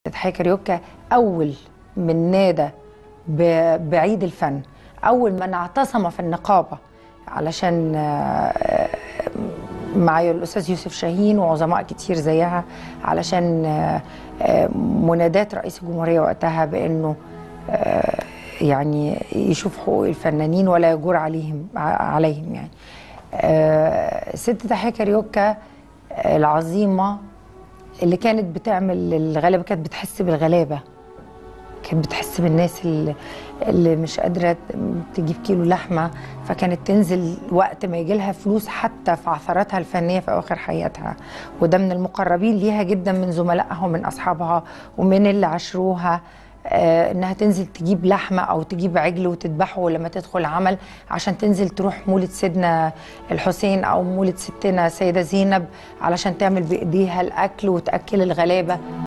تحية كاريوكا أول من نادى ب- بعيد الفن أول من اعتصم في النقابة علشان آه، معايا الأستاذ يوسف شاهين وعظماء كتير زيها علشان آه، آه، منادات رئيس الجمهورية وقتها بأنه آه، يعني يشوف حقوق الفنانين ولا يجور عليهم ع- عليهم يعني آه، ست تحية كاريوكا آه، العظيمة اللي كانت بتعمل الغلابة كانت بتحس بالغلابة كانت بتحس بالناس اللي, اللي مش قادرة تجيب كيلو لحمة فكانت تنزل وقت ما يجي لها فلوس حتى في عثراتها الفنية في أواخر حياتها وده من المقربين ليها جدا من زملائها ومن أصحابها ومن اللي عاشروها آه، انها تنزل تجيب لحمه او تجيب عجل وتذبحه لما تدخل عمل عشان تنزل تروح مولد سيدنا الحسين او مولد ستنا سيده زينب علشان تعمل بايديها الاكل وتاكل الغلابه